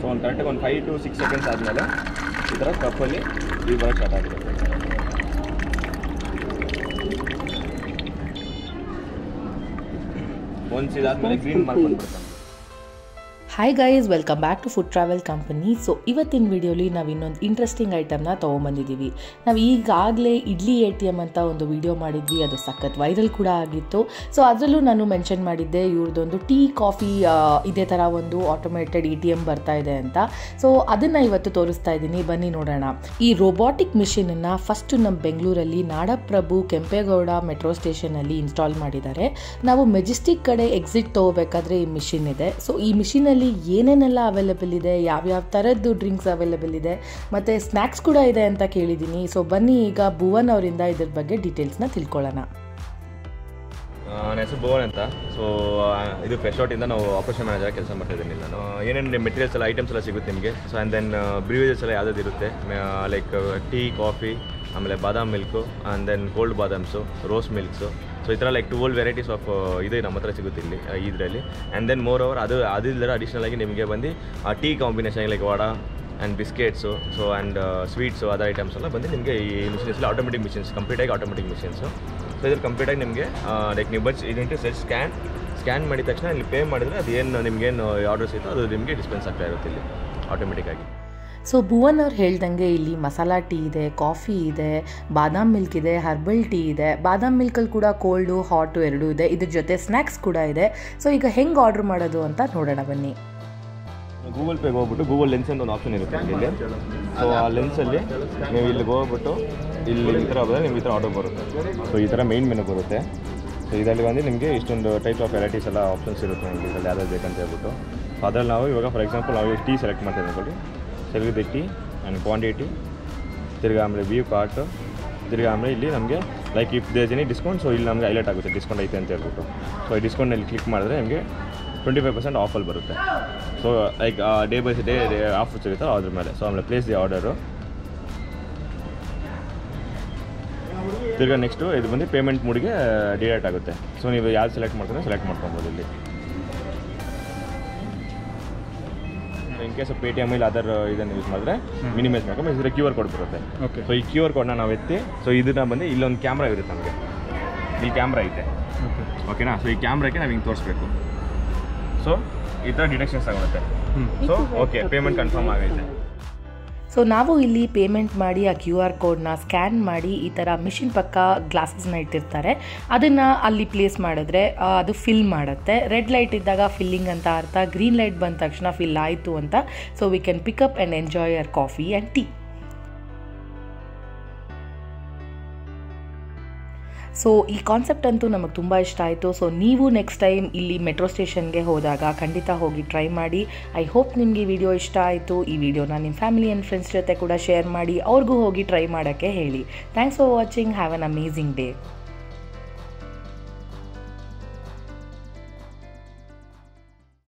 ಒಂದು ಕರೆಕ್ಟಾಗಿ ಒಂದು ಫೈವ್ ಟು ಸಿಕ್ಸ್ ಸೆಕೆಂಡ್ಸ್ ಆದಮೇಲೆ ಈ ಥರ ಕಪ್ಪಲ್ಲಿ ಈ ಬರೋಕ್ಕೆ ಸ್ಟಾರ್ಟ್ ಆಗಿರುತ್ತೆ ಒನ್ಸ್ ಇದಾದ್ಮೇಲೆ ಗ್ರೀನ್ ಮಾಡ್ಕೊಂಡು ಬಿಡ್ತಾನೆ hi guys welcome back to food travel company so ಇವತ್ತಿನ ವಿಡಿಯೋಲಿ ನಾವು ಇನ್ನೊಂದು ಇಂಟ್ರೆಸ್ಟಿಂಗ್ ಐಟಮ್ನ ತೊಗೊಂಬಂದಿದ್ದೀವಿ ನಾವು ಈಗಾಗಲೇ ಇಡ್ಲಿ ಎ ಟಿ ಎಮ್ ಅಂತ ಒಂದು ವಿಡಿಯೋ ಮಾಡಿದ್ವಿ ಅದು ಸಖತ್ ವೈರಲ್ ಕೂಡ ಆಗಿತ್ತು ಸೊ ಅದರಲ್ಲೂ ನಾನು ಮೆನ್ಷನ್ ಮಾಡಿದ್ದೆ ಇವ್ರದ್ದೊಂದು ಟೀ ಕಾಫಿ ಇದೇ ಥರ ಒಂದು ಆಟೋಮೇಟೆಡ್ ಇ ಟಿ ಎಮ್ ಬರ್ತಾ ಇದೆ ಅಂತ ಸೊ ಅದನ್ನು ಇವತ್ತು ತೋರಿಸ್ತಾ ಇದ್ದೀನಿ ಬನ್ನಿ ನೋಡೋಣ ಈ ರೋಬೋಟಿಕ್ ಮಿಷಿನನ್ನು ಫಸ್ಟ್ ನಮ್ಮ ಬೆಂಗಳೂರಲ್ಲಿ ನಾಡಪ್ರಭು ಕೆಂಪೇಗೌಡ ಮೆಟ್ರೋ ಸ್ಟೇಷನಲ್ಲಿ ಇನ್ಸ್ಟಾಲ್ ಮಾಡಿದ್ದಾರೆ ನಾವು ಮೆಜೆಸ್ಟಿಕ್ ಕಡೆ ಎಕ್ಸಿಟ್ ತೊಗೋಬೇಕಾದ್ರೆ ಈ ಮಿಷಿನ್ ಇದೆ ಸೊ ಈ ಮಿಷಿನಲ್ಲಿ ಏನೇನೆಲ್ಲ ಅವೈಲೇಬಲ್ ಇದೆ ಯಾವ್ಯಾವ ಥರದ್ದು ಡ್ರಿಂಕ್ಸ್ ಅವೈಲೇಬಲ್ ಇದೆ ಮತ್ತು ಸ್ನ್ಯಾಕ್ಸ್ ಕೂಡ ಇದೆ ಅಂತ ಕೇಳಿದ್ದೀನಿ ಸೊ ಬನ್ನಿ ಈಗ ಭುವನ್ ಅವರಿಂದ ಇದ್ರ ಬಗ್ಗೆ ಡೀಟೇಲ್ಸ್ನ ತಿಳ್ಕೊಳ್ಳೋಣ ನನ್ನ ಹೆಸರು ಭುವನ್ ಅಂತ ಸೊ ಇದು ಫ್ರೆಶ್ ಔಟಿಂದ ನಾವು ಆಪರೇಷನ್ ಮ್ಯಾನೇಜರ್ ಕೆಲಸ ಮಾಡ್ತಿದ್ದೀನಿ ನಾನು ಏನೇನು ಮೆಟೀರಿಯಲ್ಸ್ ಎಲ್ಲ ಐಟಮ್ಸ್ ಎಲ್ಲ ಸಿಗುತ್ತೆ ನಿಮಗೆ ಸೊ ಆ್ಯಂಡ್ ದೆನ್ ಬ್ರೀವೇಜಸ್ ಎಲ್ಲ ಯಾವ್ದಾದ್ರು ಇರುತ್ತೆ ಲೈಕ್ ಟೀ ಕಾಫಿ ಆಮೇಲೆ badam milk and then cold badams rose milks so ಈ ಥರ like two old varieties of ಇದೆ ನಮ್ಮ ಹತ್ರ ಸಿಗುತ್ತೆ ಇಲ್ಲಿ ಇದರಲ್ಲಿ ಆ್ಯಂಡ್ ದೆನ್ ಮೋರ್ ಓವರ್ ಅದು ಅದಿಲ್ಲದೆ ಅಡಿಷ್ನಲ್ ಆಗಿ ನಿಮಗೆ ಬಂದು tea combination like vada and biscuits so and sweets other items ಎಲ್ಲ ಬಂದು ನಿಮಗೆ ಈ ಮಿಷಿನ್ಸಲ್ಲಿ ಆಟೋಮೆಟಿಕ್ ಮಿಷಿನ್ಸ್ ಕಂಪ್ಲೀಟಾಗಿ ಆಟೋಮೆಟಿಕ್ ಮಿಷಿನ್ಸು ಸೊ ಇದ್ರ ಕಂಪ್ಲೀಟಾಗಿ ನಿಮಗೆ ಲೈಕ್ ನೀವು ಬಚ್ ಇದಕ್ಕೆ ಸೆಟ್ ಸ್ಕ್ಯಾನ್ ಸ್ಕ್ಯಾನ್ ಮಾಡಿದ ತಕ್ಷಣ ಇಲ್ಲಿ ಪೇ ಮಾಡಿದರೆ ಅದು ಏನು ನಿಮಗೇನು ಆರ್ಡರ್ಸ್ ಇತ್ತು ಅದು ನಿಮಗೆ ಡಿಸ್ಪೆನ್ಸ್ ಆಗ್ತಾ ಇರುತ್ತೆ ಇಲ್ಲಿ ಆಟೋಮೆಟಿಕ್ಕಾಗಿ ಸೊ ಭುವನ್ ಅವ್ರು ಹೇಳ್ದಂಗೆ ಇಲ್ಲಿ ಮಸಾಲಾ ಟೀ ಇದೆ ಕಾಫಿ ಇದೆ ಬಾದಾಮ್ ಮಿಲ್ಕ್ ಇದೆ ಹರ್ಬಲ್ ಟೀ ಇದೆ ಬಾದಾಮ್ ಮಿಲ್ಕಲ್ಲಿ ಕೂಡ ಕೋಲ್ಡು ಹಾಟು ಎರಡೂ ಇದೆ ಇದ್ರ ಜೊತೆ ಸ್ನ್ಯಾಕ್ಸ್ ಕೂಡ ಇದೆ ಸೊ ಈಗ ಹೆಂಗೆ ಆರ್ಡ್ರ್ ಮಾಡೋದು ಅಂತ ನೋಡೋಣ ಬನ್ನಿ ಗೂಗಲ್ ಪೇಗೆ ಹೋಗ್ಬಿಟ್ಟು ಗೂಗಲ್ ಲೆನ್ಸ್ ಅಂತ ಒಂದು ಆಪ್ಷನ್ ಇರುತ್ತೆ ಇಲ್ಲಿ ಸೊ ಆ ಲೆನ್ಸಲ್ಲಿ ನೀವು ಇಲ್ಲಿಗೆ ಹೋಗ್ಬಿಟ್ಟು ಇಲ್ಲಿ ಈ ಥರ ಬಂದರೆ ನಿಮ್ಗೆ ಈ ಥರ ಆರ್ಡರ್ ಬರುತ್ತೆ ಸೊ ಈ ಥರ ಮೈನ್ ಮೆನು ಬರುತ್ತೆ ಸೊ ಇದರಲ್ಲಿ ಬಂದು ನಿಮಗೆ ಇಷ್ಟೊಂದು ಟೈಪ್ ಆಫ್ ವೆರೈಟೀಸ್ ಎಲ್ಲ ಆಪ್ಷನ್ಸ್ ಇರುತ್ತೆ ನಿಮಗೆ ಇದರಲ್ಲಿ ಯಾವ್ದು ಬೇಕಂತ ಹೇಳ್ಬಿಟ್ಟು ಸೊ ಅದರಲ್ಲಿ ನಾವು ಇವಾಗ ಫಾರ್ ಎಕ್ಸಾಂಪಲ್ ನಾವು ಟೀ ಸೆಲೆಕ್ಟ್ ಮಾಡ್ತೀವಿ ಅನ್ಕೊಳ್ಳಿ ತೆಗೆದು ಟೀ ಆ್ಯಂಡ್ ಕ್ವಾಂಟಿಟಿ ತಿರ್ಗಾ ಆಮೇಲೆ ವ್ಯೂ ಕಾರ್ಟು ತಿರ್ಗಾ ಆಮೇಲೆ ಇಲ್ಲಿ ನಮಗೆ like if does any discount so ಇಲ್ಲಿ ನಮಗೆ ಹೈಲೈಟ್ ಆಗುತ್ತೆ ಡಿಸ್ಕೌಂಟ್ ಐತೆ ಅಂತ ಹೇಳ್ಬಿಟ್ಟು ಸೊ ಈ ಡಿಸ್ಕೌಂಟಲ್ಲಿ ಕ್ಲಿಕ್ ಮಾಡಿದ್ರೆ ನಿಮಗೆ ಟ್ವೆಂಟಿ ಫೈವ್ ಪರ್ಸೆಂಟ್ ಆಫಲ್ಲಿ ಬರುತ್ತೆ so like day by day day offer ಸಿಗುತ್ತೆ ಅದ್ರ ಮೇಲೆ ಸೊ ಆಮೇಲೆ ಪ್ಲೇಸ್ ದಿ ಆರ್ಡರು ತಿರ್ಗಾ ನೆಕ್ಸ್ಟು ಇದು ಬಂದು ಪೇಮೆಂಟ್ ಮೂಡಿಗೆ ಡಿಡಕ್ಟ್ ಆಗುತ್ತೆ ಸೊ ನೀವು ಯಾವ್ದು ಸೆಲೆಕ್ಟ್ ಮಾಡ್ತಾರೆ ಸೆಲೆಕ್ಟ್ ಮಾಡ್ಕೊಬೋದು ಇಲ್ಲಿ in case Paytm ಇಲ್ಲಿ ಅದರ್ ಇದನ್ನು ಯೂಸ್ ಮಾಡಿದ್ರೆ ಮಿನಿಮೈಸ್ ಮಾಡ್ಕೊಂಡು ಇದ್ರೆ ಕ್ಯೂ ಆರ್ ಕೋಡ್ ಬರುತ್ತೆ ಓಕೆ ಸೊ ಈ ಕ್ಯೂ ಆರ್ ಕೋಡ್ನ ನಾವು ಎತ್ತಿ ಸೊ ಇದನ್ನ ಬಂದು ಇಲ್ಲೊಂದು ಕ್ಯಾಮ್ರಾ ಇರುತ್ತೆ ನಮಗೆ ಇಲ್ಲಿ ಕ್ಯಾಮ್ರಾ ಐತೆ ಓಕೆ ಓಕೆನಾ ಸೊ ಈ ಕ್ಯಾಮ್ರಾಕ್ಕೆ ನಾವು ಹಿಂಗೆ ತೋರಿಸ್ಬೇಕು ಸೊ ಈ ಥರ ಡಿಟೆಕ್ಷನ್ಸ್ ಆಗುತ್ತೆ ಹ್ಞೂ ಸೊ ಓಕೆ ಪೇಮೆಂಟ್ ಕನ್ಫರ್ಮ್ ಆಗೈತೆ ಸೊ ನಾವು ಇಲ್ಲಿ ಪೇಮೆಂಟ್ ಮಾಡಿ ಆ ಕ್ಯೂ ಆರ್ ಕೋಡ್ನ ಸ್ಕ್ಯಾನ್ ಮಾಡಿ ಈ ಥರ ಮಿಷಿನ್ ಪಕ್ಕ ಗ್ಲಾಸಸ್ನ ಇಟ್ಟಿರ್ತಾರೆ ಅದನ್ನು ಅಲ್ಲಿ ಪ್ಲೇಸ್ ಮಾಡಿದ್ರೆ ಆ, ಅದು ಫಿಲ್ ಮಾಡುತ್ತೆ ರೆಡ್ ಲೈಟ್ ಇದ್ದಾಗ ಫಿಲ್ಲಿಂಗ್ ಅಂತ ಅರ್ಥ ಗ್ರೀನ್ ಲೈಟ್ ಬಂದ ತಕ್ಷಣ ಫಿಲ್ ಆಯಿತು ಅಂತ so we can pick up and enjoy your coffee and tea so ಈ ಕಾನ್ಸೆಪ್ಟ್ ಅಂತೂ ನಮಗೆ ತುಂಬ ಇಷ್ಟ ಆಯಿತು ಸೊ ನೀವು ನೆಕ್ಸ್ಟ್ ಟೈಮ್ ಇಲ್ಲಿ ಮೆಟ್ರೋ ಸ್ಟೇಷನ್ಗೆ ಹೋದಾಗ ಖಂಡಿತ ಹೋಗಿ ಟ್ರೈ ಮಾಡಿ ಐ ಹೋಪ್ ನಿಮಗೆ ಈ ವಿಡಿಯೋ ಇಷ್ಟ ಆಯಿತು ಈ ವಿಡಿಯೋನ ನಿಮ್ಮ ಫ್ಯಾಮಿಲಿ ಆ್ಯಂಡ್ ಫ್ರೆಂಡ್ಸ್ ಜೊತೆ ಕೂಡ ಶೇರ್ ಮಾಡಿ ಅವ್ರಿಗೂ ಹೋಗಿ ಟ್ರೈ ಮಾಡೋಕ್ಕೆ ಹೇಳಿ thanks for watching have an amazing day